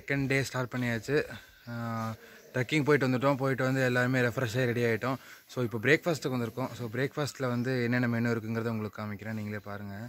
Second day start பண்ணியாச்சு trekking போயிட்டு வந்துட்டோம் போயிட்டு வந்து எல்லாருமே ரெஃப்ரெஷ்ஷாக ரெடி ஆகிட்டோம் ஸோ இப்போ பிரேக்ஃபாஸ்ட்டுக்கு வந்திருக்கோம் ஸோ பிரேக்ஃபாஸ்ட்டில் வந்து என்னென்ன மெனு இருக்குங்கிறத உங்களுக்கு காமிக்கிறேன் நீங்களே பாருங்கள்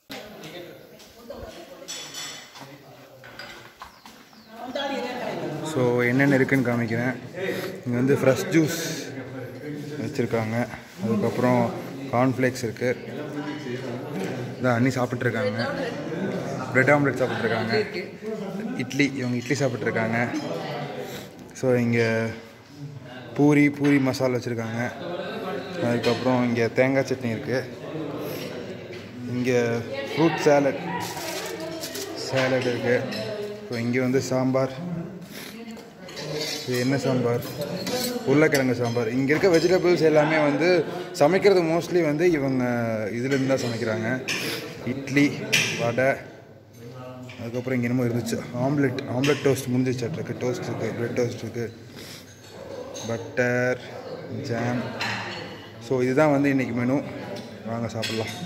ஸோ என்னென்ன இருக்குன்னு காமிக்கிறேன் இங்கே வந்து ஃப்ரெஷ் ஜூஸ் வச்சுருக்காங்க அதுக்கப்புறம் கார்ன்ஃப்ளேக்ஸ் இருக்குது இதான் அண்ணி சாப்பிட்ருக்காங்க பிரெட் ஆம்லெட் சாப்பிட்ருக்காங்க இட்லி இவங்க இட்லி சாப்பிட்ருக்காங்க ஸோ இங்கே பூரி பூரி மசாலா வச்சுருக்காங்க அதுக்கப்புறம் இங்கே தேங்காய் சட்னி இருக்குது இங்கே ஃப்ரூட் சேலட் சேலட் இருக்குது ஸோ இங்கே வந்து சாம்பார் இது என்ன சாம்பார் உருளைக்கிழங்கு சாம்பார் இங்கே இருக்க வெஜிடபிள்ஸ் எல்லாமே வந்து சமைக்கிறது மோஸ்ட்லி வந்து இவங்க இதுலேருந்து தான் சமைக்கிறாங்க இட்லி வடை அதுக்கப்புறம் இங்கே என்னமோ இருந்துச்சு ஆம்லெட் ஆம்லெட் டோஸ்ட் முடிஞ்சிச்சு இருக்குது டோஸ்ட் இருக்குது பிரெட் டோஸ்ட் இருக்குது பட்டர் ஜாம் ஸோ இதுதான் வந்து இன்றைக்கி மெனு வாங்க சாப்பிட்லாம்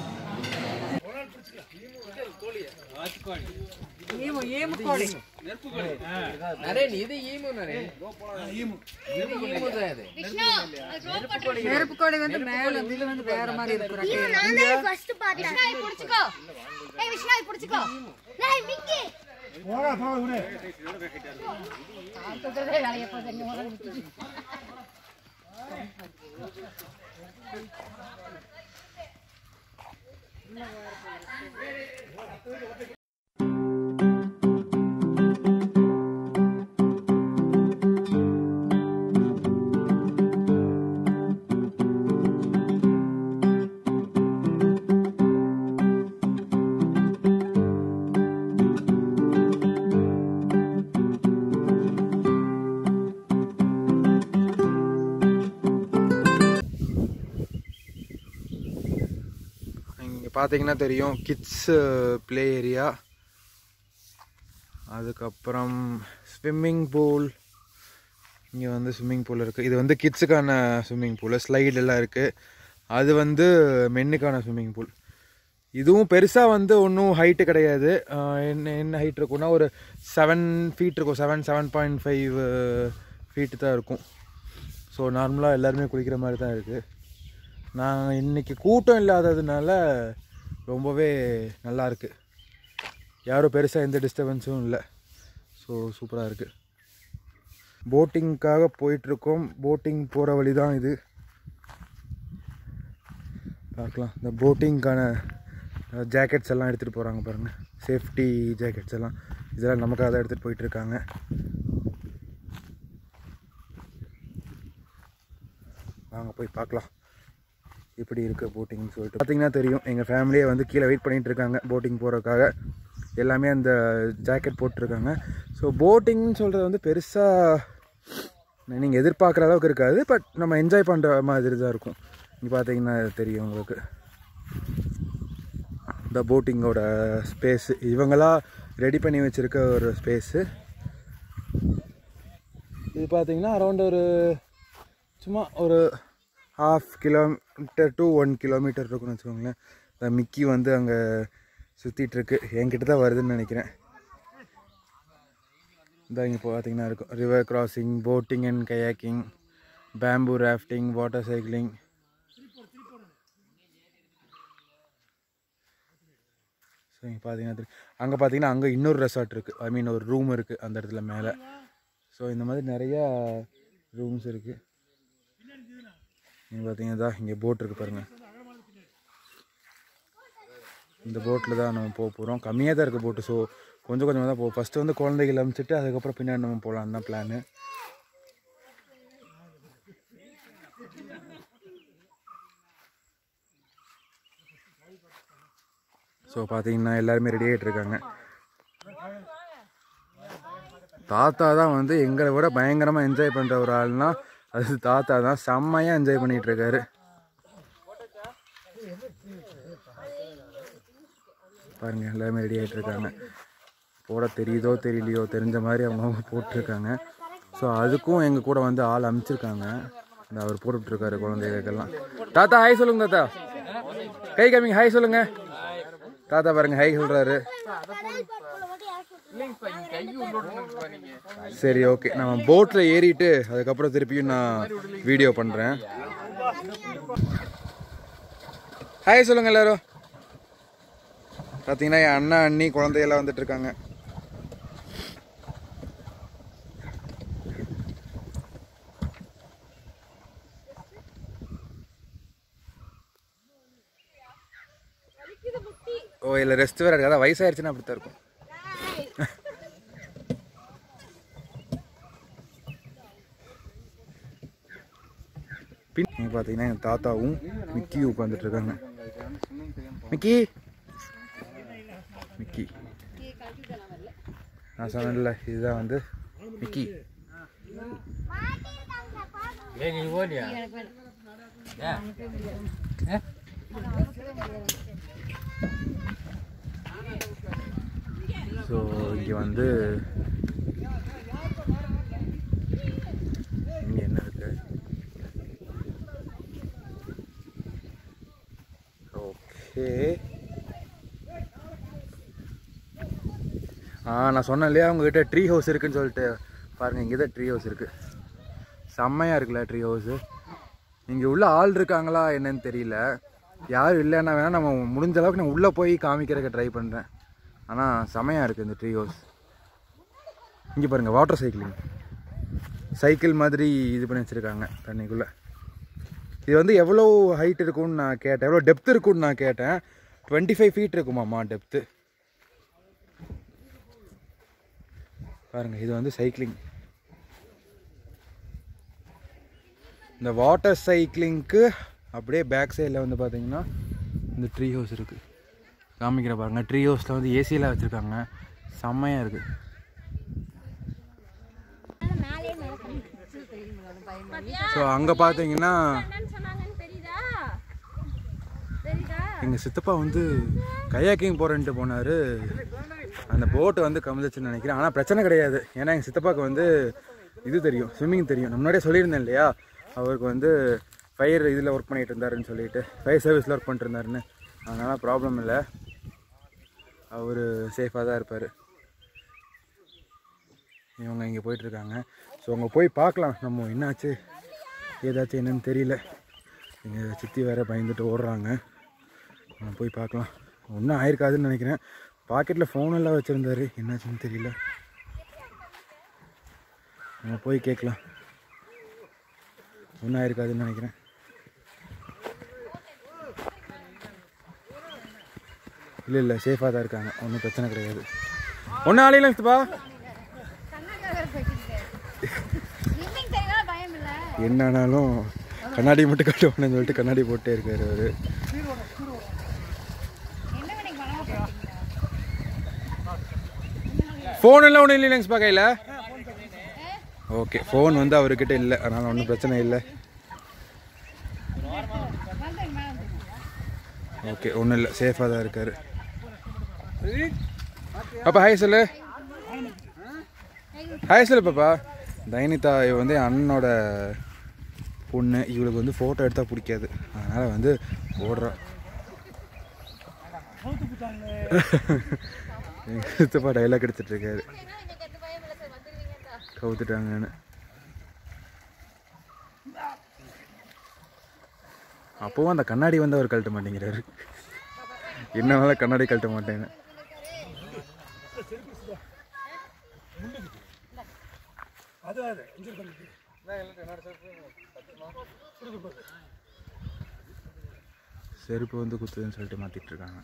ఈము ఈము కోడి నరేన్ ఇది ఈము నరేన్ ఈము ఇది ఈము అది நெருப்பு கோழி வந்து மேல இது வந்து வேற மாதிரி இருக்கு ரெக்கை. நான் தான் ஃபர்ஸ்ட் பார்த்தேன் விஷ்ணாய் புடிச்சுக்கோ ஏய் விஷ்ணாய் புடிச்சுக்கோ டேய் மிக்கி போடா போ உடனே வேலைய போதே இங்கே பார்த்தீங்கன்னா தெரியும் கிட்ஸ் ப்ளே ஏரியா அதுக்கப்புறம் ஸ்விம்மிங் பூல் இங்கே வந்து ஸ்விம்மிங் பூல் இருக்குது இது வந்து கிட்ஸுக்கான ஸ்விம்மிங் பூல் ஸ்லைடு எல்லாம் இருக்குது அது வந்து மென்னுக்கான ஸ்விம்மிங் பூல் இதுவும் பெருசாக வந்து ஒன்றும் ஹைட்டு கிடையாது ஆஹ் என்ன என்ன ஹைட் இருக்கும்னா ஒரு செவன் ஃபீட் இருக்கும் seven seven point five feet தான் இருக்கும் ஸோ நார்மலாக எல்லாருமே குளிக்கிற மாதிரி தான் இருக்குது நான் இன்னைக்கு கூட்டம் இல்லாததுனால ரொம்பவே நல்லா இருக்கு யாரும் பெருசாக எந்த டிஸ்டர்பன்ஸும் இல்லை ஸோ சூப்பராக இருக்குது போட்டிங்க்காக போயிட்டுருக்கோம் போட்டிங் போகிற வழி தான் இது பார்க்கலாம் இந்த போட்டிங்க்கான ஜாக்கெட்ஸ் எல்லாம் எடுத்துகிட்டு போகிறாங்க பாருங்கள் சேஃப்டி ஜாக்கெட்ஸ் எல்லாம் இதெல்லாம் நமக்காக தான் எடுத்துகிட்டு போயிட்டுருக்காங்க வாங்க போய் பார்க்கலாம் இப்படி இருக்குது போட்டிங் சொல்லிட்டு பார்த்தீங்கன்னா தெரியும் எங்கள் ஃபேமிலியே வந்து கீழே வெயிட் பண்ணிட்டு இருக்காங்க போட்டிங் போகிறதுக்காக எல்லாமே அந்த ஜாக்கெட் போட்டிருக்காங்க ஸோ போட்டிங்னு சொல்கிறது வந்து பெருசாக நீங்கள் எதிர்பார்க்குற அளவுக்கு இருக்காது பட் நம்ம என்ஜாய் பண்ணுற மாதிரி தான் இருக்கும் இங்கே பார்த்தீங்கன்னா தெரியும் உங்களுக்கு இந்த போட்டிங்கோட ஸ்பேஸு இவங்களா ரெடி பண்ணி வச்சுருக்க ஒரு ஸ்பேஸு இது பார்த்தீங்கன்னா அரௌண்ட் ஒரு சும்மா ஒரு half kilometre to one kilometre இருக்குன்னு வச்சுக்கோங்களேன் இந்த மிக்கி வந்து அங்கே சுற்றிட்டுருக்கு என்கிட்ட தான் வருதுன்னு நினைக்கிறேன் இந்த இங்கே பார்த்தீங்கன்னா இருக்கும் river crossing boating and kayaking bamboo rafting water cycling so இங்கே பார்த்தீங்கன்னா அங்கே பார்த்தீங்கன்னா அங்கே இன்னொரு ரெசார்ட் இருக்குது ஐ மீன் ஒரு ரூம் இருக்குது அந்த இடத்துல மேலே ஸோ இந்த மாதிரி நிறையா ரூம்ஸ் இருக்குது நீங்கள் பார்த்தீங்கன்னா இங்கே போட் இருக்குது பாருங்கள் இந்த போட்டில் தான் நம்ம போக போகிறோம் கம்மியாக தான் இருக்குது போட்டு ஸோ கொஞ்சம் கொஞ்சமாக தான் போகும் ஃபஸ்ட்டு வந்து குழந்தைகள் அனுப்பிச்சிட்டு அதுக்கப்புறம் பின்னாடி நம்ம போகலான்னு தான் பிளானு ஸோ பார்த்தீங்கன்னா எல்லாருமே ரெடி ஆகிட்டு இருக்காங்க தாத்தா தான் வந்து எங்களை விட பயங்கரமாக என்ஜாய் பண்ணுற ஒரு ஆள்னா அது தாத்தா தான் செம்மையாக என்ஜாய் பண்ணிகிட்டு இருக்காரு பாருங்க எல்லாருமே ரெடி ஆகிட்டு இருக்காங்க போட தெரியுதோ தெரியலையோ தெரிஞ்ச மாதிரி அவங்க அவங்க போட்டிருக்காங்க ஸோ அதுக்கும் எங்கள் கூட வந்து ஆள் அனுப்பிச்சிருக்காங்க இந்த அவர் போட்டுட்ருக்காரு குழந்தைகளுக்கெல்லாம் தாத்தா ஹாய் சொல்லுங்க தாத்தா கை காமிங்க ஹாய் சொல்லுங்க தாத்தா பாருங்க ஹாய் சொல்கிறாரு இல்லைங்கப்பா இங்க கை உள்ளோட நீங்க சரி ஓகே நம்ம போட்டில் ஏறிட்டு அதுக்கப்புறம் திருப்பியும் நான் வீடியோ பண்ணுறேன் ஹாய் சொல்லுங்க எல்லாரும் பார்த்தீங்கன்னா என் அண்ணா அண்ணி குழந்தையெல்லாம் வந்துட்டு இருக்காங்க ஓ இல்லை ரெஸ்ட் வேறு இருக்காது வயசாயிருச்சுன்னா அப்படி தான் இருக்கும் பின் இங்க பார்த்தீங்கன்னா எங்கள் தாத்தாவும் மிக்கியும் உட்காந்துட்டு இருக்காங்க மிக்கி மிக்கி நான் சொன்னேன்ல இதுதான் வந்து மிக்கி ஏய் நீ ஓடியா ஸோ இங்கே வந்து இங்கே என்ன இருக்கு ஓகே ஆ நான் சொன்னேன் இல்லையா உங்ககிட்ட ட்ரீ ஹவுஸ் இருக்குன்னு சொல்லிட்டு பாருங்கள் இங்கே தான் ட்ரீ ஹவுஸ் இருக்குது செம்மையாக இருக்குல்ல ட்ரீ ஹவுஸு இங்கே உள்ள ஆள் இருக்காங்களா என்னன்னு தெரியல யாரும் இல்லைன்னா வேணால் நம்ம முடிஞ்ச அளவுக்கு நான் உள்ளே போய் காமிக்கிறதுக்கு ட்ரை பண்ணுறேன் ஆனால் செமையாக இருக்குது இந்த ட்ரீ ஹவுஸ் இங்கே பாருங்கள் வாட்டர் சைக்கிளிங் சைக்கிள் மாதிரி இது பண்ணி வச்சுருக்காங்க தண்ணிக்குள்ளே இது வந்து எவ்வளோ ஹைட் இருக்கும்னு நான் கேட்டேன் எவ்வளோ டெப்த் இருக்கும்னு நான் கேட்டேன் டுவெண்ட்டி ஃபைவ் ஃபீட் இருக்குமாம்மா டெப்த்து பாருங்கள் இது வந்து சைக்கிளிங் இந்த வாட்டர் சைக்கிளிங்க்கு அப்படியே பேக் சைடில் வந்து பார்த்தீங்கன்னா இந்த ட்ரீ ஹவுஸ் இருக்குது காமிக்கிற பாருங்க ட்ரீ ஹவுஸில் வந்து ஏசியெல்லாம் வச்சுருக்காங்க செம்மையாக இருக்குது மேலே மேலே ஸோ அங்கே பார்த்தீங்கன்னா என்னன்னு சொன்னாங்கன்னு தெரியுதா தெரியுதா எங்கள் சித்தப்பா வந்து கையாக்கிங் போகிறேன்ட்டு போனார் அந்த போட்டு வந்து கமிழ்ந்துச்சுன்னு நினைக்கிறேன் ஆனால் பிரச்சனை கிடையாது ஏன்னா எங்கள் சித்தப்பாவுக்கு வந்து இது தெரியும் ஸ்விம்மிங் தெரியும் நான் முன்னாடியே சொல்லியிருந்தேன் இல்லையா அவருக்கு வந்து ஃபயர் இதில் ஒர்க் பண்ணிட்டு இருந்தாருன்னு சொல்லிட்டு ஃபயர் சர்வீஸில் ஒர்க் பண்ணிட்டு இருந்தாருன்னு அதனால் ப்ராப்ளம் இல்லை அவர் சேஃபாக தான் இருப்பார் இவங்க இங்கே போயிட்டுருக்காங்க ஸோ அங்கே போய் பார்க்கலாம் நம்ம என்னாச்சு ஏதாச்சும் என்னன்னு தெரியல எங்கள் சித்தி வேற பயந்துட்டு ஓடுறாங்க நம்ம போய் பார்க்கலாம் ஒன்றும் ஆயிருக்காதுன்னு நினைக்கிறேன் பாக்கெட்டில் ஃபோன் எல்லாம் வச்சுருந்தாரு என்னாச்சுன்னு தெரியல நம்ம போய் கேட்கலாம் ஒன்றும் ஆயிருக்காதுன்னு நினைக்கிறேன் இல்லை இல்லை சேஃபாக தான் இருக்காங்க ஒன்றும் பிரச்சனை கிடையாது ஒன்றும் ஆலையில சித்தப்பா ஸ்விம்மிங் தெரியாத பயம் இல்ல என்னன்னாலும் கண்ணாடி மட்டும் கட்டுவானு சொல்லிட்டு கண்ணாடி போட்டே இருக்காரு அவரு என்ன வேலைக்கு பண்ணாம போயிட்டீங்களா ஃபோன் எல்லாம் ஒன்றும் இல்லைங்க கையில் ஓகே ஃபோன் வந்து அவர்கிட்ட இல்லை அதனால் ஒன்றும் பிரச்சனை இல்லை வந்து மேலே வந்துருங்க. ஓகே ஒன்றும் இல்லை சேஃபாக தான் இருக்காரு பாப்பா ஹாய் சொல்லு ஹாய் சொல்லு பாப்பா தைனிதா இவ வந்து என் அண்ணனோட பொண்ணு இவளுக்கு வந்து ஃபோட்டோ எடுத்தால் பிடிக்காது அதனால் வந்து ஓடுறா எங்கள் சித்தப்பா டைலாக் எடுத்துட்டு இருக்காரு இன்னைக்கு எந்த பயம் இல்ல சார் வந்துருவீங்கடா கவுத்துட்டாங்கன்னு அப்போவும் அந்த கண்ணாடி வந்து அவர் கழட்ட மாட்டேங்கிறாரு என்னால கண்ணாடி கழட்ட மாட்டேன்னு செருப்பு வந்து குத்துதுன்னு சொல்லிட்டு மாத்திட்டு இருக்காங்க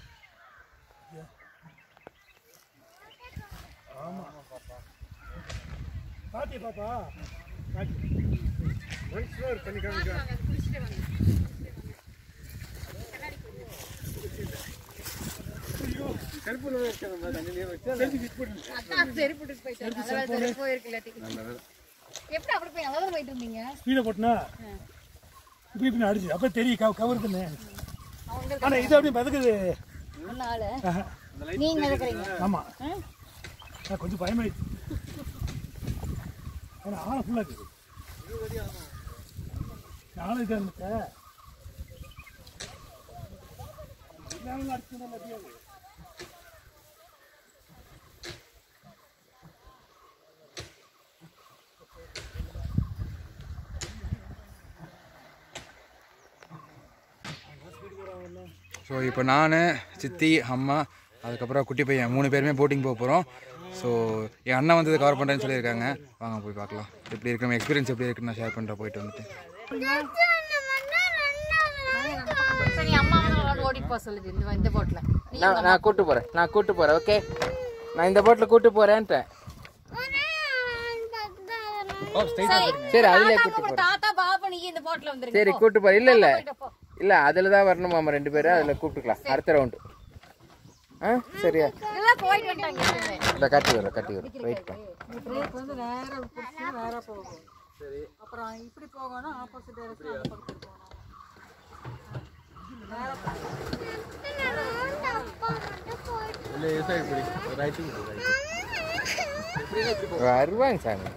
அதான் சரி போட்டு போயிட்டாரு நல்ல வேலை சரி போயிருக்கு இல்லாட்டி எப்படி அப்படி போய் நல்லா போயிட்டு இருந்தீங்க ஸ்பீடை போட்டுனா இப்படி இப்படி அடிச்சு அப்போ தெரியும் கவ கவருதுன்னு அவங்க ஆனால் இது அப்படி பதுக்குது முன்னால நீங்க இருக்கிறீங்க ஆமாம் நான் கொஞ்சம் பயமாயிடுச்சு ஆனால் ஆளை ஃபுல்லாக இருக்குது ஆளை இது இருந்துச்சா ஸோ இப்போ நான் சித்தி அம்மா அதுக்கப்புறம் குட்டி பையன் மூணு பேருமே போட்டிங் போக போகிறோம் ஸோ என் அண்ணன் வந்து கவர் பண்ணுறேன்னு சொல்லியிருக்காங்க வாங்க போய் பார்க்கலாம் எப்படி இருக்கு எக்ஸ்பீரியன்ஸ் எப்படி இருக்குன்னு நான் ஷேர் பண்ணுறேன் போயிட்டு வந்துட்டு சரி அம்மா வந்து ஓடிட்டு போக சொல்லுது இந்த இந்த போட்ல நான் நான் கூட்டு போறேன் நான் கூட்டு போறேன் ஓகே நான் இந்த போட்ல கூட்டு போறேன்ட்டேன் சரி அதுல கூட்டு போறேன் தாத்தா பாப்பா நீங்க இந்த போட்ல வந்துருங்க சரி கூட்டு போறேன் இல்ல இல்ல இல்ல அதுல தான் வரணும் மாமா ரெண்டு பேரும் அதுல கூப்பிட்டுக்கலாம் அடுத்த ரவுண்டு ஆ சரியா எல்லாம் போயிட்டு வந்துட்டாங்க இந்த கட்டி வரும் கட்டி வரும் வெயிட் பண்ணு பிரேக் வந்து நேரா பிடிச்சி நேரா போகும் சரி அப்புறம் இப்படி போகணும் ஆப்போசிட் டைரக்ஷன் அந்த பக்கத்துக்கு போகணும் வருவாங்க சாமி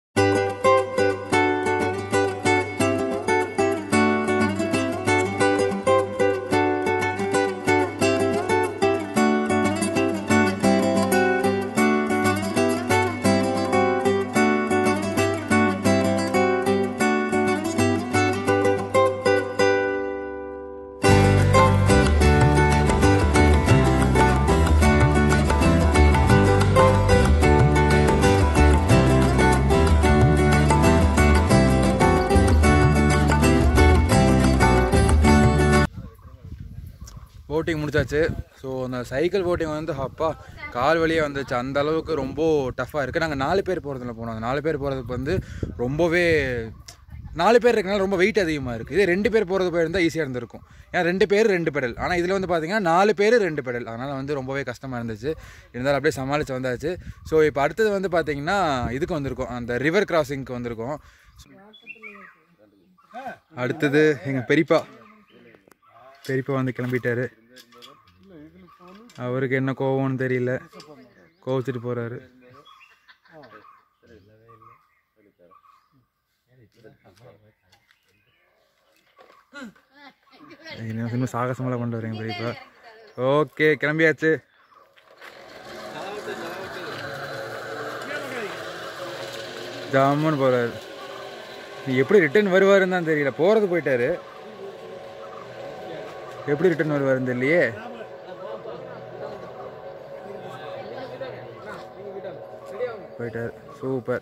போட்டிங் முடிச்சாச்சு ஸோ அந்த சைக்கிள் போட்டிங் வந்து அப்பா கால் வழியே வந்துச்சு அந்த அளவுக்கு ரொம்ப டஃப்பாக இருக்குது நாங்கள் நாலு பேர் போகிறதுல போனோம் அந்த நாலு பேர் போகிறதுக்கு வந்து ரொம்பவே நாலு பேர் இருக்கனால ரொம்ப வெயிட் அதிகமாக இருக்குது இதே ரெண்டு பேர் போகிறது போயிருந்தால் ஈஸியாக இருந்திருக்கும் ஏன்னா ரெண்டு பேர் ரெண்டு பெடல் ஆனால் இதில் வந்து பார்த்தீங்கன்னா நாலு பேர் ரெண்டு பெடல் அதனால் வந்து ரொம்பவே கஷ்டமாக இருந்துச்சு இருந்தாலும் அப்படியே சமாளித்து வந்தாச்சு ஸோ இப்போ அடுத்தது வந்து பார்த்தீங்கன்னா இதுக்கு வந்திருக்கோம் அந்த ரிவர் கிராசிங்க்கு வந்திருக்கோம் அடுத்தது எங்கள் பெரியப்பா பெரியப்பா வந்து கிளம்பிட்டாரு அவருக்கு என்ன கோவம்னு தெரியல கோவச்சிட்டு போறாரு என்ன இன்னும் சாகசமெல்லாம் கொண்டு வரீங்க பெரியப்பா ஓகே கிளம்பியாச்சு ஜாமுன்னு போறாரு எப்படி ரிட்டர்ன் வருவாருன்னு தான் தெரியல போறது போயிட்டாரு எப்படி ரிட்டர்ன் வருவாருன்னு தெரியலையே போயிட்டார் சூப்பர்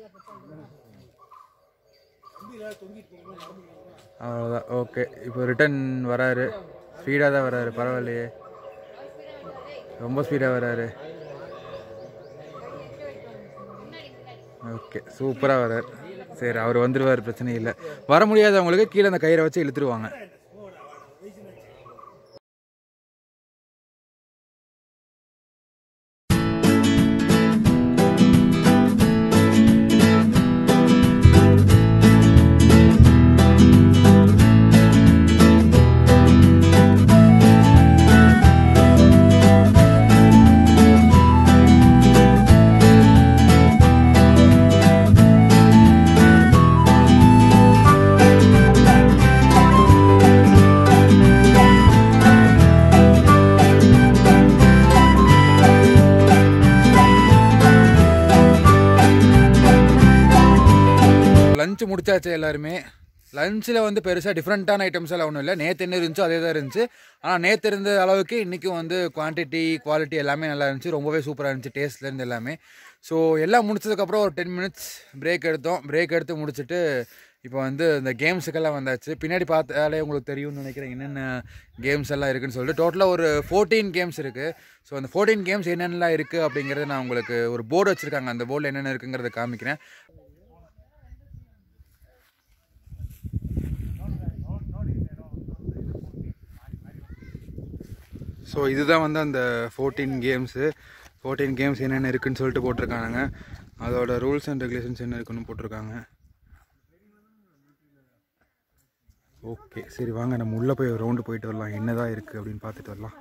அவ்வளோதான் ஓகே இப்போ ரிட்டர்ன் வராரு ஸ்பீடாக தான் வராரு பரவாயில்லையே ரொம்ப ஸ்பீடாக வராரு ஓகே சூப்பராக வரார் சரி அவர் வந்துடுவார் பிரச்சனை இல்லை வர முடியாதவங்களுக்கு கீழே அந்த கயிறை வச்சு இழுத்துருவாங்க லஞ்ச் முடிச்சாச்சு எல்லாருமே லஞ்சில் வந்து பெருசாக டிஃப்ரெண்ட்டான ஐட்டம்ஸ் எல்லாம் ஒன்றும் இல்லை நேற்று என்ன இருந்துச்சோ அதே தான் இருந்துச்சு ஆனால் நேற்று இருந்த அளவுக்கு இன்றைக்கும் வந்து குவான்டிட்டி குவாலிட்டி எல்லாமே நல்லா இருந்துச்சு ரொம்பவே சூப்பராக இருந்துச்சு டேஸ்ட்லேருந்து எல்லாமே ஸோ எல்லாம் முடிச்சதுக்கப்புறம் ஒரு டென் மினிட்ஸ் பிரேக் எடுத்தோம் பிரேக் எடுத்து முடிச்சுட்டு இப்போ வந்து இந்த கேம்ஸுக்கெல்லாம் வந்தாச்சு பின்னாடி பார்த்தாலே உங்களுக்கு தெரியும்னு நினைக்கிறேன் என்னென்ன கேம்ஸ் எல்லாம் இருக்குன்னு சொல்லிட்டு டோட்டலாக ஒரு ஃபோர்டீன் கேம்ஸ் இருக்குது ஸோ அந்த ஃபோர்டீன் கேம்ஸ் என்னென்னலாம் இருக்குது அப்படிங்கிறத நான் உங்களுக்கு ஒரு போர்டு வச்சுருக்காங்க அந்த போர்டில் என்னென்ன இருக்குங்கிறத காமிக்கிறேன் ஸோ இதுதான் வந்து அந்த ஃபோர்டீன் கேம்ஸு ஃபோர்டீன் கேம்ஸ் என்னென்ன இருக்குன்னு சொல்லிட்டு போட்டிருக்காங்க அதோட ரூல்ஸ் அண்ட் ரெகுலேஷன்ஸ் என்ன இருக்குன்னு போட்டிருக்காங்க ஓகே சரி வாங்க நம்ம உள்ளே போய் ஒரு ரவுண்டு போயிட்டு வரலாம் என்னதான் இருக்குது அப்படின்னு பார்த்துட்டு வரலாம்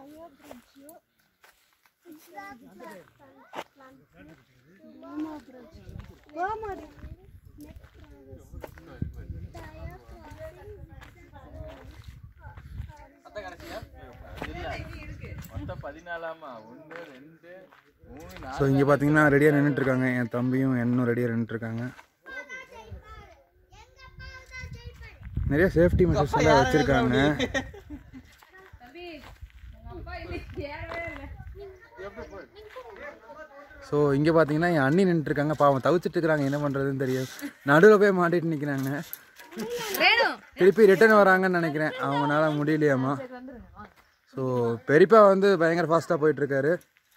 ஸோ இங்கே பார்த்தீங்கன்னா ரெடியாக நின்றுட்டுருக்காங்க என் தம்பியும் என்னும் ரெடியாக நின்றுட்டுருக்காங்க நிறைய சேஃப்டி மெஷர்ஸ் எல்லாம் வச்சுருக்காங்க ஸோ இங்கே பார்த்தீங்கன்னா என் அண்ணி நின்றுட்டுருக்காங்க பாவம் தவிச்சிட்டு இருக்காங்க என்ன பண்ணுறதுன்னு தெரியும் நடுவில் போய் மாட்டிட்டு நிற்கிறாங்க திருப்பி ரிட்டர்ன் வராங்கன்னு நினைக்கிறேன் அவங்களால முடியலையாமா ஸோ பெரியப்பா வந்து பயங்கர ஃபாஸ்ட்டாக போயிட்டுருக்காரு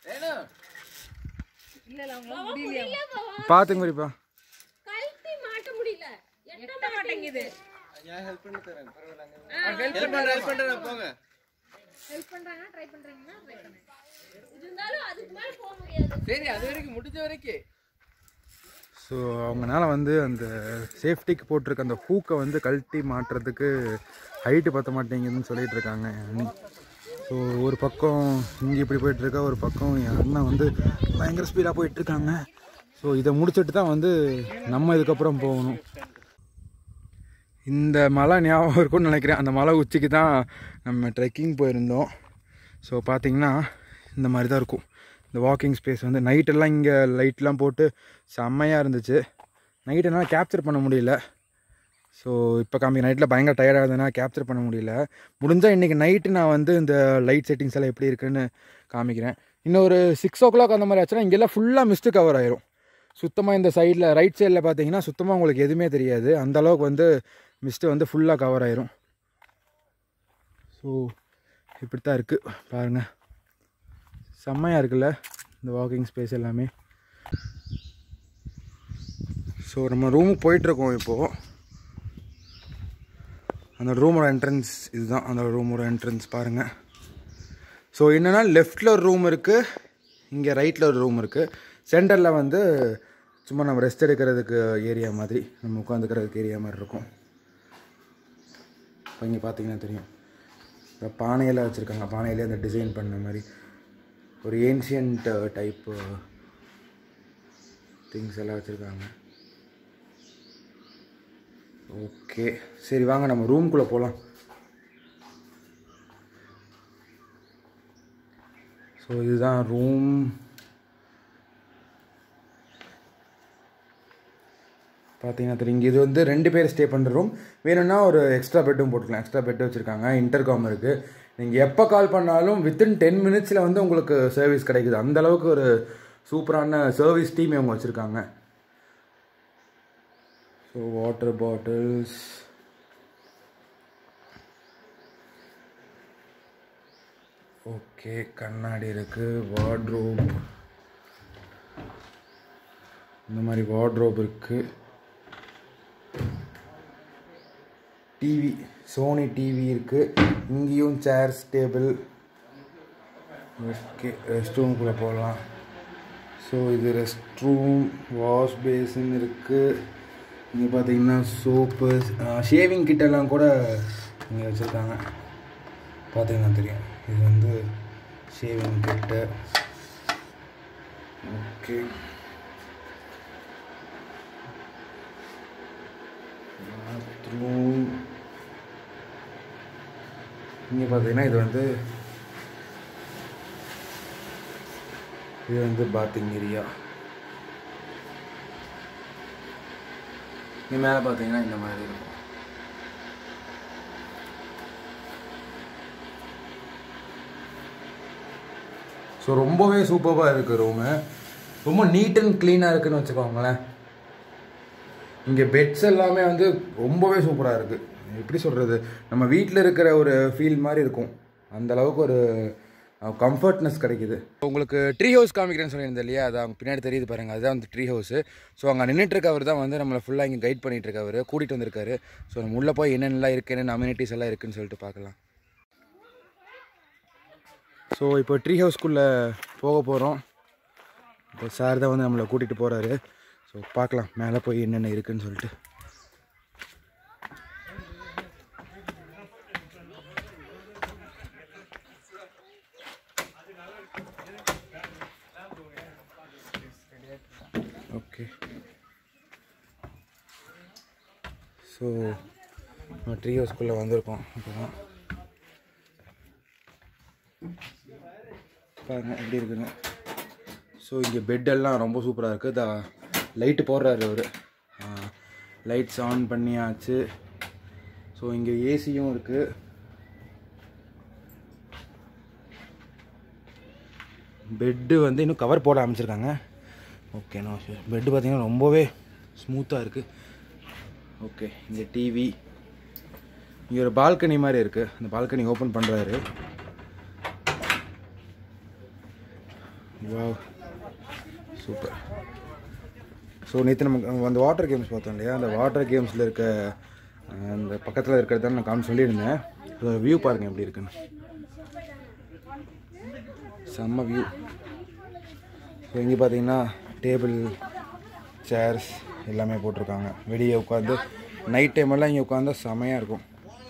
பார்த்துங்க பெரியப்பா ஹெல்ப் பண்ணுறேன் ஹெல்ப் பண்ணுறேன் போங்க சரி அது வரைக்கும் முடிஞ்ச வரைக்கும் ஸோ அவங்கனால வந்து அந்த சேஃப்டிக்கு போட்டிருக்க அந்த ஹூக்கை வந்து கழட்டி மாட்டுறதுக்கு ஹைட்டு பத்த மாட்டேங்குதுன்னு சொல்லிட்டு இருக்காங்க என் அண்ணி ஸோ ஒரு பக்கம் இங்கே இப்படி போயிட்டுருக்கா ஒரு பக்கம் என் அண்ணன் வந்து பயங்கர ஸ்பீடாக போயிட்டுருக்காங்க ஸோ இதை முடிச்சுட்டு தான் வந்து நம்ம இதுக்கப்புறம் போகணும் இந்த மலை ஞாபகம் இருக்கும்னு நினைக்கிறேன் அந்த மலை உச்சிக்கு தான் நம்ம ட்ரெக்கிங் போயிருந்தோம் ஸோ பார்த்தீங்கன்னா இந்த மாதிரி தான் இருக்கும் இந்த வாக்கிங் ஸ்பேஸ் வந்து நைட்டெல்லாம் இங்கே லைட்லாம் போட்டு செம்மையாக இருந்துச்சு நைட் என்னால் கேப்சர் பண்ண முடியல ஸோ இப்போ காமி நைட்டில் பயங்கர டயர்டாக இருந்ததுன்னா கேப்சர் பண்ண முடியல முடிஞ்சால் இன்றைக்கி நைட்டு நான் வந்து இந்த லைட் செட்டிங்ஸ் எல்லாம் எப்படி இருக்குன்னு காமிக்கிறேன் இன்னும் ஒரு சிக்ஸ் ஓ கிளாக் அந்த மாதிரி ஆச்சுன்னா இங்கெல்லாம் ஃபுல்லாக மிஸ்ட்டு கவர் ஆயிரும் சுத்தமாக இந்த சைடில் ரைட் சைடில் பார்த்தீங்கன்னா சுத்தமாக உங்களுக்கு எதுவுமே தெரியாது அந்த அளவுக்கு வந்து மிஸ்ட்டு வந்து ஃபுல்லாக கவர் ஆயிரும் ஸோ இப்படி தான் இருக்குது பாருங்கள் செம்மையாக இருக்குல்ல இந்த வாக்கிங் ஸ்பேஸ் எல்லாமே ஸோ நம்ம ரூமுக்கு போயிட்டுருக்கோம் இப்போது அந்த ரூமோட என்ட்ரன்ஸ் இதுதான் அந்த ரூமோட என்ட்ரன்ஸ் பாருங்கள் ஸோ என்னென்னா லெஃப்டில் ஒரு ரூம் இருக்குது இங்கே ரைட்டில் ஒரு ரூம் இருக்குது சென்டரில் வந்து சும்மா நம்ம ரெஸ்ட் எடுக்கிறதுக்கு ஏரியா மாதிரி நம்ம உட்காந்துக்கிறதுக்கு ஏரியா மாதிரி இருக்கும் இப்போ இங்கே பார்த்தீங்கன்னா தெரியும் இப்போ பானையெல்லாம் வச்சுருக்காங்க பானையிலே அந்த டிசைன் பண்ண மாதிரி ஒரு ஏன்ஷியன்ட் டைப்பு திங்ஸ் எல்லாம் வச்சுருக்காங்க ஓகே சரி வாங்க நம்ம ரூம்குள்ளே போகலாம் ஸோ இதுதான் ரூம் பார்த்தீங்கன்னா தெரியும் இங்கே இது வந்து ரெண்டு பேர் ஸ்டே பண்ணுற ரூம் வேணும்னா ஒரு எக்ஸ்ட்ரா பெட்டும் போட்டுக்கலாம் எக்ஸ்ட்ரா பெட் வச்சுருக்காங்க இன்டர்காம் இருக்குது நீங்கள் எப்போ கால் பண்ணாலும் வித்தின் டென் மினிட்ஸில் வந்து உங்களுக்கு சர்வீஸ் கிடைக்குது அந்த அளவுக்கு ஒரு சூப்பரான சர்வீஸ் டீம் இவங்க வச்சுருக்காங்க ஸோ வாட்டர் பாட்டில்ஸ் ஓகே கண்ணாடி இருக்குது வார்ட்ரோப் இந்த மாதிரி வார்ட்ரோப் இருக்குது டிவி சோனி டிவி இருக்குது இங்கேயும் சேர்ஸ் டேபிள் ஓகே ரெஸ்ட் ரூம்குள்ளே போகலாம் ஸோ இது ரெஸ்ட் ரூம் வாஷ் பேசின் இருக்குது இங்கே பார்த்தீங்கன்னா சோப்பு ஷேவிங் கிட்டெல்லாம் கூட இங்கே வச்சுருக்காங்க பார்த்தீங்கன்னா தெரியும் இது வந்து ஷேவிங் கிட்டு ஓகே பாத்ரூம் இங்கே பார்த்தீங்கன்னா இது வந்து இது வந்து பாத்திங் ஏரியா இங்கே மேலே பார்த்தீங்கன்னா இந்த மாதிரி இருக்கும் ஸோ ரொம்பவே சூப்பராக இருக்குது ரூமு ரொம்ப நீட் அண்ட் க்ளீனாக இருக்குன்னு வச்சுக்கோங்களேன் இங்கே பெட்ஸ் எல்லாமே வந்து ரொம்பவே சூப்பராக இருக்குது எப்படி சொல்கிறது நம்ம வீட்டில் இருக்கிற ஒரு ஃபீல் மாதிரி இருக்கும் அந்த அளவுக்கு ஒரு கம்ஃபர்ட்னஸ் கிடைக்குது உங்களுக்கு ட்ரீ ஹவுஸ் காமிக்கிறேன்னு சொல்லியிருந்தேன் இல்லையா அது அவங்க பின்னாடி தெரியுது பாருங்கள் அதுதான் வந்து ட்ரீ ஹவுஸ் ஸோ அங்கே நின்றுட்டு இருக்கவர் தான் வந்து நம்மளை ஃபுல்லாக இங்கே கைட் பண்ணிட்டு இருக்கவர் கூட்டிகிட்டு வந்திருக்காரு ஸோ நம்ம உள்ளே போய் என்னென்னலாம் இருக்குது என்னென்ன அம்யூனிட்டிஸ் எல்லாம் இருக்குன்னு சொல்லிட்டு பார்க்கலாம் ஸோ இப்போ ட்ரீ ஹவுஸ்க்குள்ளே போக போகிறோம் இப்போ சார் தான் வந்து நம்மளை கூட்டிகிட்டு போகிறாரு ஸோ பார்க்கலாம் மேலே போய் என்னென்ன இருக்குன்னு சொல்லிட்டு ஓகே ஸோ நம்ம ட்ரீ ஹவுஸ்க்குள்ளே வந்திருக்கோம் இப்போ தான் பாருங்க எப்படி இருக்குன்னு ஸோ இங்கே பெட்டெல்லாம் ரொம்ப சூப்பராக இருக்குது த லைட்டு போடுறாரு அவர் லைட்ஸ் ஆன் பண்ணியாச்சு ஸோ இங்கே ஏசியும் இருக்குது பெட்டு வந்து இன்னும் கவர் போட ஆரம்பிச்சிருக்காங்க ஓகே நோ பெட்டு பார்த்தீங்கன்னா ரொம்பவே ஸ்மூத்தாக இருக்குது ஓகே இங்கே டிவி இங்கே ஒரு பால்கனி மாதிரி இருக்குது அந்த பால்கனி ஓப்பன் பண்ணுறாரு வா சூப்பர் ஸோ நேற்று நம்ம அந்த வாட்டர் கேம்ஸ் பார்த்தோம் இல்லையா அந்த வாட்டர் கேம்ஸில் இருக்க அஹ், அந்த பக்கத்தில் இருக்கிறத நான் காமி சொல்லியிருந்தேன் வியூ பாருங்கள் எப்படி இருக்குன்னு செம்ம வியூ ஸோ இங்கே பார்த்தீங்கன்னா டேபிள் சேர்ஸ் எல்லாமே போட்டிருக்காங்க வெளியே உட்காந்து நைட் டைமெல்லாம் இங்கே உட்காந்தா செமையாக இருக்கும்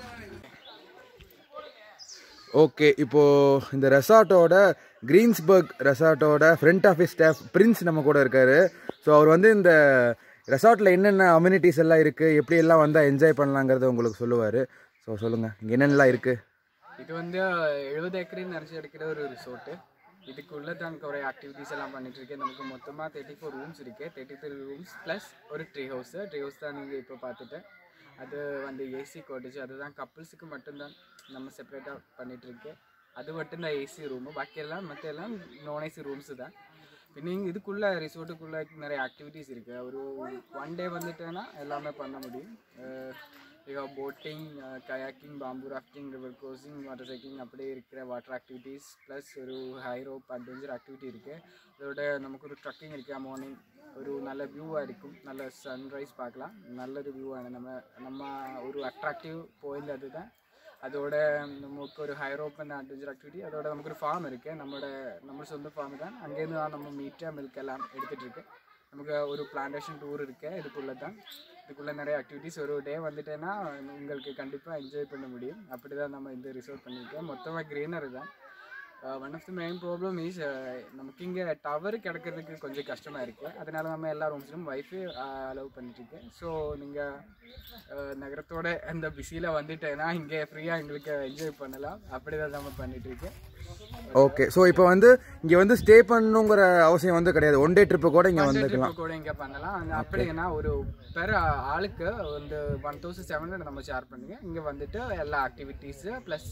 ஓகே இப்போது இந்த ரெசார்ட்டோட கிரீன்ஸ்பர்க் ரெசார்ட்டோட ஃப்ரண்ட் ஆஃபீஸ் ஸ்டாஃப் பிரின்ஸ் நம்ம கூட இருக்கார் ஸோ அவர் வந்து இந்த ரெசார்ட்டில் என்னென்ன அம்யூனிட்டிஸ் எல்லாம் இருக்குது எப்படி எல்லாம் வந்தால் என்ஜாய் பண்ணலாங்கிறத உங்களுக்கு சொல்லுவார் ஸோ சொல்லுங்கள் இங்கே என்னென்னலாம் இருக்குது இது வந்து எழுபது ஏக்கரையும் நிறைச்சி எடுக்கிற ஒரு ரிசோர்ட்டு இதுக்குள்ளே தான் குறை ஆக்டிவிட்டீஸ் எல்லாம் பண்ணிட்டு இருக்கேன் நமக்கு மொத்தமாக தேர்ட்டி ஃபோர் ரூம்ஸ் இருக்கு தேர்ட்டி த்ரீ ரூம்ஸ் ப்ளஸ் ஒரு ட்ரீ ஹவுஸ் ட்ரீ ஹவுஸ் தான் நீங்கள் இப்போ பார்த்துட்டு அது வந்து ஏசி கோட்டேஜ் அதுதான் கப்புள்ஸுக்கு மட்டும்தான் நம்ம செப்பரேட்டாக பண்ணிட்டு இருக்கேன் அது மட்டும்தான் ஏசி ரூமு பாக்கி எல்லாம் மற்ற எல்லாம் நான் ஏசி ரூம்ஸு தான் പിന്നെ இங்க இதுக்குள்ள ரிசோர்ட்டுக்குள்ள நிறைய ஆக்டிவிட்டீஸ் இருக்கு ஒரு ஒன் டே வந்துட்டேன்னா எல்லாமே பண்ண முடியும் ಈಗ boating kayaking bamboo rafting river crossing water cycling அப்படியே இருக்கிற வாட்டர் ஆக்டிவிட்டீஸ் ப்ளஸ் ஒரு ஹை ரோப் அட்வென்ச்சர் ஆக்டிவிட்டி இருக்குது அதோட நமக்கு ஒரு ட்ரக்கிங் இருக்குது மார்னிங் ஒரு நல்ல வியூவாக இருக்கும் நல்ல சன்ரைஸ் பார்க்கலாம் நல்லொரு வியூவான நம்ம நம்ம ஒரு அட்ராக்டிவ் பாயிண்ட் அதுதான் அதோட நமக்கு ஒரு ஹை ரோப் அந்த அட்வென்ச்சர் ஆக்டிவிட்டி அதோட நமக்கு ஒரு ஃபார்ம் இருக்குது நம்மளோட நம்ம சொந்த ஃபார்ம் தான் அங்கேருந்து தான் நம்ம மீட்டாக மில்க் எல்லாம் எடுத்துகிட்டு இருக்கு நமக்கு ஒரு பிளான்டேஷன் டூர் இருக்கு இதுக்குள்ளே தான் இதுக்குள்ளே நிறைய ஆக்டிவிட்டீஸ் ஒரு டே வந்துட்டேன்னா உங்களுக்கு கண்டிப்பாக என்ஜாய் பண்ண முடியும் அப்படி தான் நம்ம இந்த ரிசோர்ட் பண்ணியிருக்கோம் மொத்தமாக க்ரீனரி தான் one of the main problem is நமக்கு இங்கே டவர் கிடைக்கிறதுக்கு கொஞ்சம் கஷ்டமாக இருக்குது அதனால நம்ம எல்லா ரூம்ஸ்லையும் வைஃபை அலோவ் பண்ணிட்டுருக்கேன் ஸோ நீங்கள் நகரத்தோட அந்த பிஸியில் வந்துட்டேன்னா இங்கே ஃப்ரீயாக எங்களுக்கு என்ஜாய் பண்ணலாம் அப்படி தான் நம்ம பண்ணிகிட்ருக்கேன் ஓகே ஸோ இப்போ வந்து இங்கே வந்து ஸ்டே பண்ணணுங்கிற அவசியம் வந்து கிடையாது ஒன் டே ட்ரிப்பு கூட இங்கே வந்துக்கலாம் ட்ரிப்பு கூட இங்கே பண்ணலாம் அந்த அப்படின்னா ஒரு பெர் ஆளுக்கு வந்து ஒன் தௌசண்ட் செவன் ஹண்ட்ரட் நம்ம ஷேர் பண்ணுங்க இங்கே வந்துட்டு எல்லா activities plus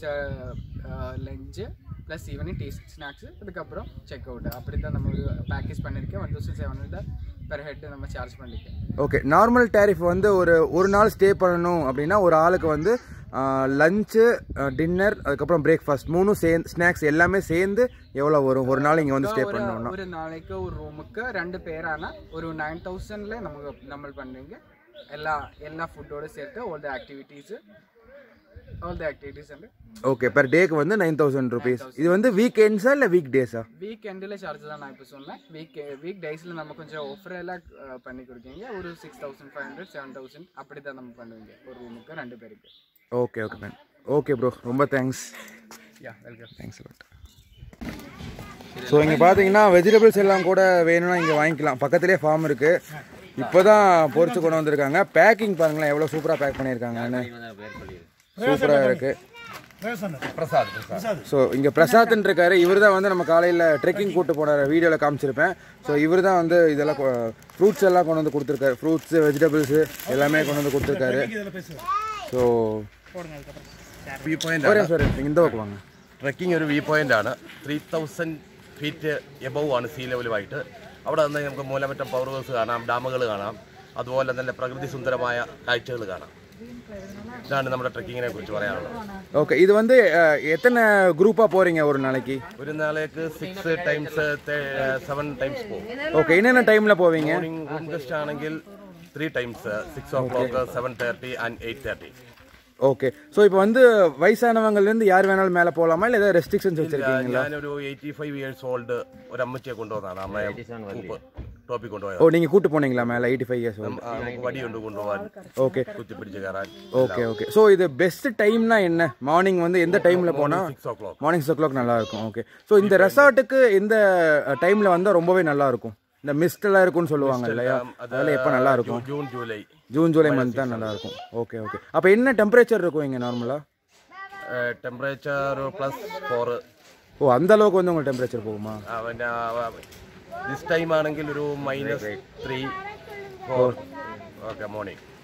lunch plus evening tea snacks அதுக்கப்புறம் செக் அவுட் அப்படி தான் நம்ம ஒரு பேக்கேஜ் பண்ணியிருக்கேன் one thousand seven hundred per head நம்ம சார்ஜ் பண்ணியிருக்கேன் ஓகே நார்மல் டேரிஃப் வந்து ஒரு ஒரு நாள் ஸ்டே பண்ணணும் அப்படின்னா ஒரு ஆளுக்கு வந்து லஞ்சு டின்னர் அதுக்கப்புறம் பிரேக்ஃபாஸ்ட் மூணும் சேர்ந்து ஸ்நாக்ஸ் எல்லாமே சேர்ந்து எவ்வளோ வரும் ஒரு நாள் இங்கே வந்து ஸ்டே ஒரு பண்ணணும்னா ஒரு நாளைக்கு ஒரு ரூமுக்கு ரெண்டு பேரானா ஒரு நைன் தௌசண்ட்ல நமக்கு நம்ம பண்ணுவீங்க எல்லா எல்லா ஃபுட்டோட சேர்த்து all the activities all the activities and okay per டேக்கு வந்து நைன் தௌசண்ட் ருபீஸ் இது வந்து வீக்கெண்ட்ஸா இல்லை வீக் டேஸா வீக் எண்டில் சார்ஜ் தான் நான் இப்போ சொன்னேன் வீக் வீக் டேஸில் நம்ம கொஞ்சம் ஆஃபர் எல்லாம் அஹ், பண்ணி கொடுக்கீங்க ஒரு six thousand five hundred seven thousand அப்படி தான் நம்ம பண்ணுவீங்க ஒரு ரூமுக்கு ரெண்டு பேருக்கு okay okay ma'am okay bro ரொம்ப thanks yeah welcome thanks lot so இங்கே பார்த்தீங்கன்னா வெஜிடபிள்ஸ் எல்லாம் கூட வேணும்னா இங்கே வாங்கிக்கலாம் பக்கத்துலேயே ஃபார்ம் இருக்குது இப்போ தான் பொரிச்சு கொண்டு வந்திருக்காங்க பேக்கிங் பாருங்களேன் எவ்வளோ சூப்பராக பேக் பண்ணியிருக்காங்கன்னு சூப்பராக இருக்குது ஸோ இங்கே பிரசாத்ன்னு இருக்காரு இவர் தான் வந்து நம்ம காலையில் ட்ரெக்கிங் கூட்டு போனார் வீடியோவில் காமிச்சிருப்பேன் ஸோ இவர் தான் வந்து இதெல்லாம் ஃப்ரூட்ஸ் எல்லாம் கொண்டு வந்து கொடுத்துருக்காரு ஃப்ரூட்ஸு வெஜிடபிள்ஸு எல்லாமே கொண்டு வந்து கொடுத்துருக்காரு ஸோ വ്യൂ പോയിന്റ് ஒரே சார் இந்த பக்கம் வாங்க ട്രക്കിംഗ് ഒരു വ്യൂ പോയിന്റ് ആണ് ത്രീ തൗസൻഡ് ഫീറ്റ് എബവ് ആണ് സീ ലെവലുമായിട്ട് അവിടെ നിന്ന് നമുക്ക് മൂലമറ്റം പവർ ഹൗസ് കാണാം ഡാമുകൾ കാണാം അതുപോലെ നല്ല പ്രകൃതി സുന്ദരമായ കാഴ്ചകൾ കാണാം ഇതാണ് നമ്മുടെ ട്രക്കിങ്ങിനെ കുറിച്ച് പറയാനുള്ളത് ஓகே இது வந்து அஹ், எத்தனை குரூப்பாக போகிறீங்க ஒரு நாளைக்கு ഒരു നാളേക്ക് സിക്സ് ടൈംസ് സെവൻ ടൈംസ് പോകും ஓகே என்னென்ன டைமில் போவீங்க മോർണിംഗ് റൂം ഗസ്റ്റ് ആണെങ്കിൽ three times six o'clock seven thirty and eight thirty okay so இப்போ வந்து வயசானவங்கலேருந்து யார் வேணாலும் மேலே போகலாமா இல்லை ஏதாவது ரெஸ்ட்ரிக்ஷன்ஸ் வச்சுருக்கீங்களா ഞാനൊരു എയ്റ്റി ഫൈവ് ഇയേഴ്സ് ഓൾഡ് ഒരു അമ്മച്ചിയെ കൊണ്ടുവന്നതാണ് അമ്മയെ കൂപ്പ് ടോപ്പിൽ കൊണ്ടുപോയത് ஓ நீங்கள் கூட்டு போனீங்களா மேலே எயிட்டி ஃபைவ் இயர்ஸ் வந்து ആ, നമുക്ക് വടിയുണ്ട് കൊണ്ടുപോകാൻ ஓகே കുത്തിപ്പിടിച്ച് കയറാൻ ஓகே ஓகே ஸோ இது பெஸ்ட் டைம்னா என்ன மார்னிங் வந்து எந்த டைமில் போனால் six o'clock morning six o'clock நல்லா இருக்கும் ஓகே ஸோ இந்த ரெசார்ட்டுக்கு எந்த டைமில் வந்தால் ரொம்பவே நல்லா இருக்கும் இந்த மிஸ்ட் எல்லாம் இருக்கும்னு சொல்லுவாங்க இல்லையா அதெல்லாம் எப்போ நல்லா இருக்கும் June July June July month தான் நல்லா இருக்கும் ஓகே ஓகே அப்போ என்ன டெம்பரேச்சர் இருக்கும் இங்கே நார்மலாக ടെമ്പറേച്ചർ പ്ലസ് ഫോർ ஓ அந்த அளவுக்கு வந்து உங்களுக்கு டெம்பரேச்சர் போகுமா പിന്നെ ദിസ് ടൈം ആണെങ്കിൽ ഒരു minus three four okay morning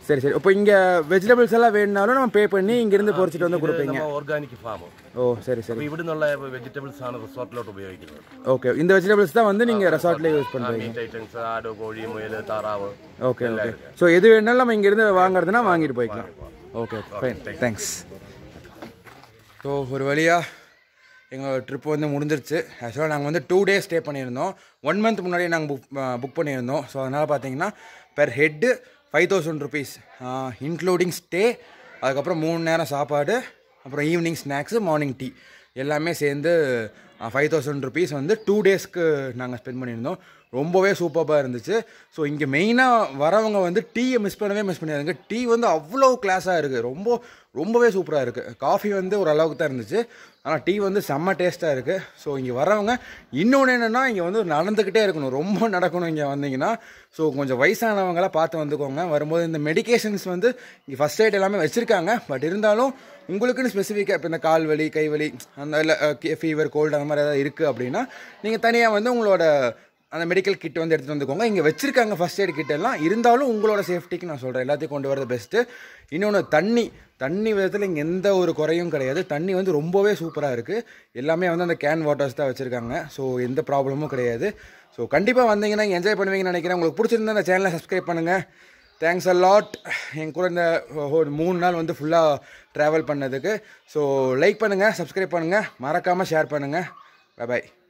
சரி சரி இப்போ இங்கே வெஜிடபிள்ஸ் எல்லாம் வேணுனாலும் நம்ம பே பண்ணி இங்கேருந்து பொறிச்சிட்டு வந்து கொடுப்பீங்க നമ്മൾ ഓർഗാനിക് ഫാം ஓ சரி சரி അപ്പോൾ ഇവിടെ നിന്നുള്ള വെജിറ്റബിൾസ് ആണ് റിസോർട്ടിലോട്ട് ഉപയോഗിക്കുന്നത് ஓகே இந்த வெஜிடபிள்ஸ் தான் வந்து நீங்கள் ரெசார்ட்லேயே யூஸ் பண்ணுறீங்க മീറ്റ് ഐറ്റംസ് ആട് കോഴി മുയൽ താറാവ് ஓகே ஓகே ஸோ எது வேணாலும் நம்ம இங்கேருந்து வாங்குறதுனா வாங்கிட்டு போய்க்கலாம் ஓகே ஃபைன் தேங்க்ஸ் ஸோ ஒரு வழியாக எங்கள் ட்ரிப் வந்து முடிஞ்சிருச்சு ஆக்சுவலாக நாங்கள் வந்து டூ டேஸ் ஸ்டே பண்ணியிருந்தோம் ஒன் மந்த் முன்னாடியே நாங்கள் புக் புக் பண்ணியிருந்தோம் ஸோ அதனால் பார்த்தீங்கன்னா per head five thousand rupees including stay அதுக்கப்புறம் மூணு நேரம் சாப்பாடு அப்புறம் ஈவினிங் ஸ்நாக்ஸு மார்னிங் டீ எல்லாமே சேர்ந்து ஃபைவ் தௌசண்ட் ருபீஸ் வந்து டூ டேஸ்க்கு நாங்கள் ஸ்பெண்ட் பண்ணியிருந்தோம் ரொம்பவே சூப்பராக இருந்துச்சு ஸோ இங்கே மெயினாக வரவங்க வந்து டீயை மிஸ் பண்ணவே மிஸ் பண்ணிடுறாங்க டீ வந்து அவ்வளோ கிளாஸாக இருக்குது ரொம்ப ரொம்பவே சூப்பராக இருக்குது காஃபி வந்து ஒரு அளவுக்கு தான் இருந்துச்சு ஆனால் டீ வந்து செம்ம டேஸ்ட்டாக இருக்குது ஸோ இங்கே வரவங்க இன்னொன்று என்னென்னா இங்கே வந்து நடந்துக்கிட்டே இருக்கணும் ரொம்ப நடக்கணும் இங்கே வந்தீங்கன்னா ஸோ கொஞ்சம் வயசானவங்களாம் பார்த்து வந்துக்கோங்க வரும்போது இந்த மெடிகேஷன்ஸ் வந்து இங்கே ஃபஸ்ட் எய்ட் எல்லாமே வச்சுருக்காங்க பட் இருந்தாலும் உங்களுக்குன்னு ஸ்பெசிஃபிக்காக இப்போ இந்த கால் வலி கை வலி அந்த இல்லை ஃபீவர் கோல்டு அந்த மாதிரி ஏதாவது இருக்குது அப்படின்னா நீங்கள் தனியாக வந்து உங்களோட அந்த மெடிக்கல் கிட் வந்து எடுத்துகிட்டு வந்துக்கோங்க இங்கே வச்சுருக்காங்க ஃபஸ்ட் எய்ட் கிட் எல்லாம் இருந்தாலும் உங்களோட சேஃப்டிக்கு நான் சொல்கிறேன் எல்லாத்தையும் கொண்டு வரது பெஸ்ட்டு இன்னொன்று தண்ணி தண்ணி விதத்தில் இங்கே எந்த ஒரு குறையும் கிடையாது தண்ணி வந்து ரொம்பவே சூப்பராக இருக்குது எல்லாமே வந்து அந்த கேன் வாட்டர்ஸ் தான் வச்சுருக்காங்க ஸோ எந்த ப்ராப்ளமும் கிடையாது ஸோ கண்டிப்பாக வந்தீங்கன்னா என்ஜாய் பண்ணுவீங்கன்னு நினைக்கிறேன் உங்களுக்கு பிடிச்சிருந்தா அந்த சேனலை சப்ஸ்கிரைப் பண்ணுங்கள் தேங்க்ஸ் அ லாட் என் கூட இந்த ஒரு மூணு நாள் வந்து ஃபுல்லாக ட்ராவல் பண்ணதுக்கு ஸோ லைக் பண்ணுங்கள் சப்ஸ்கிரைப் பண்ணுங்கள் மறக்காமல் ஷேர் பண்ணுங்கள் பை